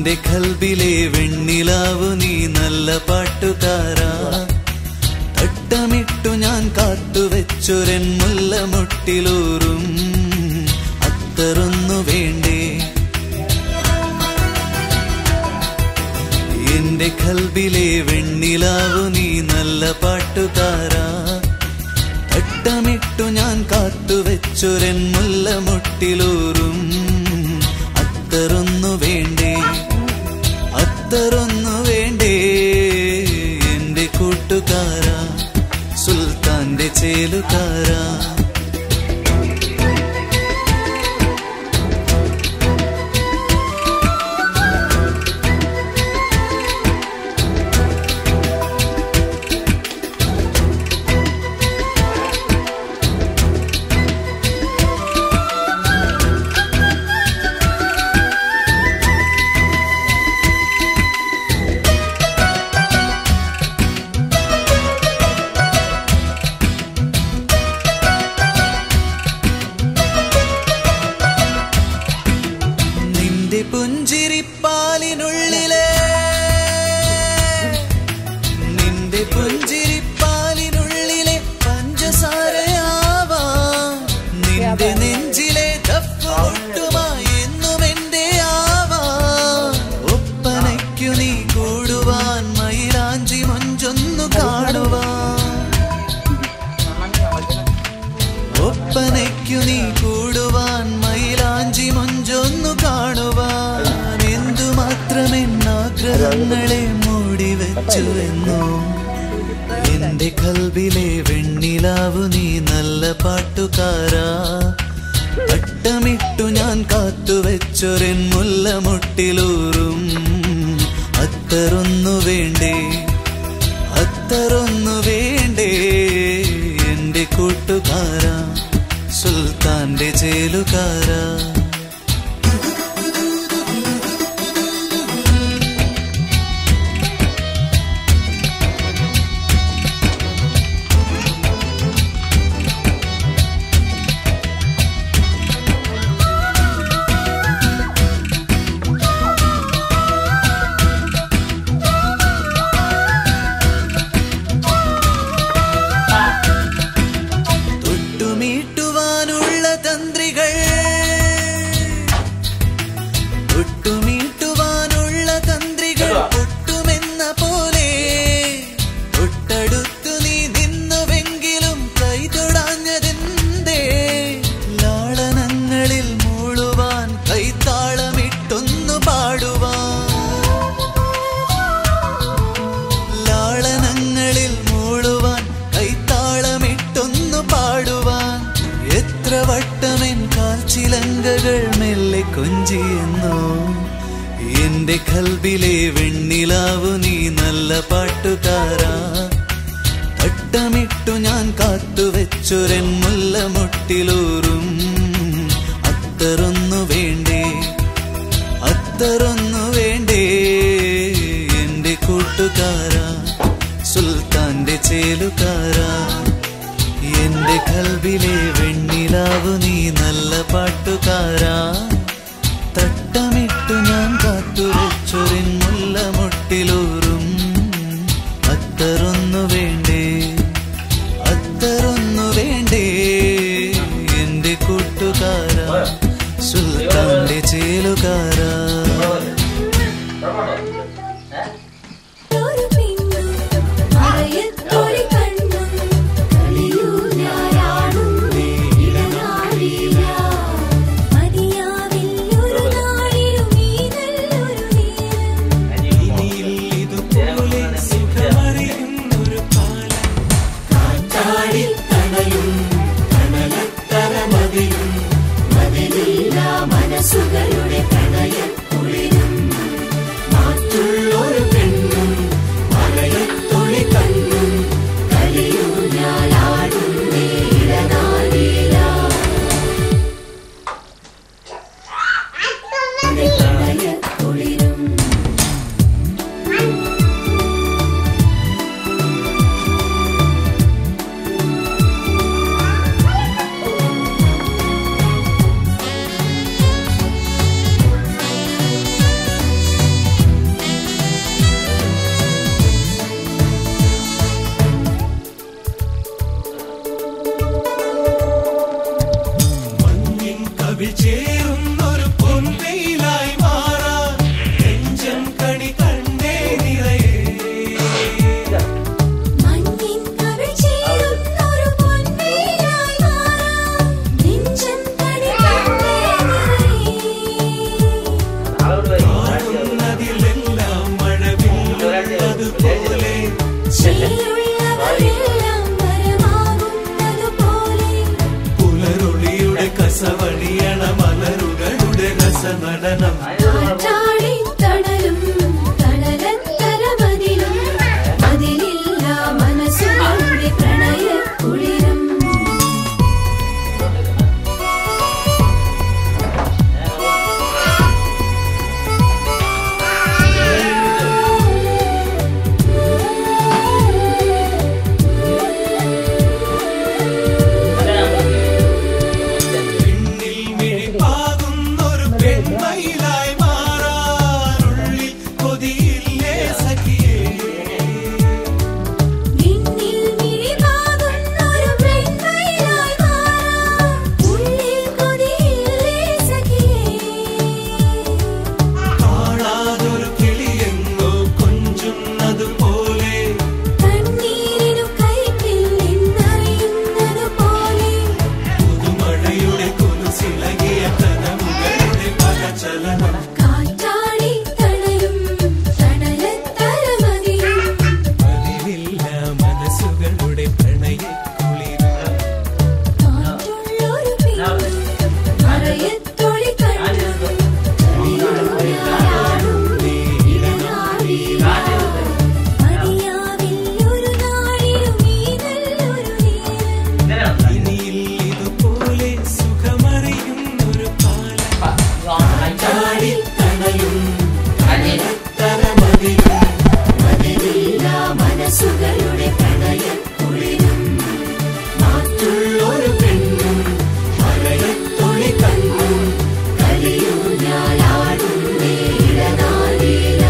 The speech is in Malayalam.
എന്റെ കൽബിലെ വെണ്ണിലാവു നീ നല്ല പാട്ടുകാരാ തട്ടമിട്ടു ഞാൻ കാത്തുവെച്ചൊരൻ മുല്ലമുട്ടിലൂറും അത്തറൊന്നു വേണ്ടേ എന്റെ കൽബിലെ വെണ്ണിലാവു നീ നല്ല പാട്ടുകാരാ തട്ടമിട്ടു ഞാൻ കാത്തുവെച്ചൊരൻ മുല്ലമുട്ടിലൂറും അത്തറൊന്നു വേണ്ടേ അത്തറൊന്നു വേണ്ടേ എന്റെ കൂട്ടുകാരാ സുൽത്താന്റെ ചേലുകാരാ നിന്റെ പുഞ്ചിരിപ്പാലിനുള്ളിലെ നിന്റെ പുഞ്ചിരിപ്പാലിനുള്ളിലെ പഞ്ചസാരയാവാ നിന്റെ നെഞ്ചിലെ തപ്പുകൊട്ടുമായി എന്നും എന്റെ ആവാ ഒപ്പനയ്ക്കു നീ കൂടുവാൻ മയിലാഞ്ചി മൊഞ്ചൊന്നു കാണുവാൻ ഒപ്പനയ്ക്കു നീ കൂടുവാൻ മയിലാഞ്ചി മൊഞ്ചൊന്നു കാണുവാൻ എന്തുമാത്രമെന്നാഗ്രഹങ്ങളെ മൂടി വെച്ചുവെന്നോ എന്റെ കൽബിലെ വെണ്ണിലാവു നീ നല്ല പാട്ടുകാരാ അട്ടമിട്ടു ഞാൻ കാത്തുവെച്ചൊരൻ മുല്ലമുട്ടിലൂറും അത്തറൊന്നു വേണ്ടേ അത്തറൊന്നു വേണ്ടേ എന്റെ കൂട്ടുകാരാ സുൽത്താന്റെ ചേലുകാരാ തൊട്ടുമീട്ടുവാനുള്ള തന്ത്രികൾ തൊട്ടുമീട്ടുവാനുള്ള തന്ത്രികൾ പൊട്ടുമെന്ന പോലെ തൊട്ടടുത്തു നീ നിന്നുവെങ്കിലും കൈ തൊടാഞ്ഞതെന്തേ ലാളനങ്ങളിൽ മൂളുവാൻ കൈത്താളമിട്ടൊന്നു പാടുവാൻ ലാളനങ്ങളിൽ മൂളുവാൻ കൈത്താളമിട്ടൊന്നു പാടുവാൻ എത്ര വട്ടമെൻ കാൽച്ചിലങ്കകൾ മെല്ലെ കൊഞ്ചിയെന്നോ എന്റെ കൽബിലെ വെണ്ണിലാവു നീ നല്ല പാട്ടുകാരാ തട്ടമിട്ടു ഞാൻ കാത്തുവെച്ചൊരൻ മുല്ലമുട്ടിലൂറും അത്തറൊന്നു വേണ്ടേ അത്തറൊന്നു വേണ്ടേ എന്റെ കൂട്ടുകാരാ സുൽത്താന്റെ ചേലുകാരാ എന്റെ കൽബിലെ വെണ്ണിലാവു നീ നല്ല പാട്ടുകാരാ തട്ടമിട്ടു ഞാൻ കാത്തുവെച്ചൊരിൻ മുല്ലമുട്ടിലൂറും അത്തറൊന്നു വേണ്ടേ അത്തറൊന്നു വേണ്ടേ എന്റെ കൂട്ടുകാരാ സുൽത്താന്റെ ചേലുകാരാ ഒരു പിന്നും മറയത്തൊരു കണ്ണും കളിയൂഞ്ഞാലാടുന്നേ ഇടനാഴിയില. മതിയാവിൽ ഒരു നാളിലും ഈ നല്ലൊരു നേരം. മനസ്സുകളുടെ പ്രണയക്കുളിരും മാറ്റുള്ളൊരു പെണ്ണും മറയത്തൊളി കണ്ണും കളിയൂഞ്ഞാലാടുന്നേ ഇടനാഴിയില. പ്രണയക്കുളിരും ആ രാസനടനം കാറ്റാടി തണലും തണലത്തരമതിലും അതിലില്ല മനസ്സുകളുടെ പ്രണയക്കുളിരും പിന്നിൽ മിഴിപ്പാകുന്നൊരു പെൺമയിലായി മാറാനുള്ളിൽ കൊതിയില്ലേ സഖിയേ നിന്നിൽ മിഴിവാകുന്നൊരു പെൺമയിലായി മാറാം ഉള്ളിൽ കൊതിയില്ലേ സഖിയേ കാണാതൊരു കിളിയെങ്ങോ കൊഞ്ചുന്നതുപോലെ കണ്ണീരിനു കൈപ്പിൽ നിന്നറിയുന്നതുപോലെ പുതുമഴയുടെ കുലുസിളകിയ കനവുകളുടെ പലചലനം കാറ്റാടി തണലും തണലത്തരമതിലും അതിലില്ല മനസ്സുകളുടെ പ്രണയക്കുളിര് കാറ്റുള്ളൊരു പെണ്ണ് മറയത്തൊളി കണ്ണു മതിയാവില്ലൊരു നാളിലും ഈ നല്ലൊരു നേരം ഇനിയിൽ ഇതുപോലെ സുഖമറിയുന്നൊരു കാലം ചാടി തണലും തരമതിലും അതിലില്ല മനസ്സുകളുടെ പ്രണയക്കുളിരും മാറ്റുള്ളൊരു പെണ്ണും മലയത്തൊളി കണ്ണും കലിയൂഞ്ഞാലാടുന്നേ ഇടനാഴിയില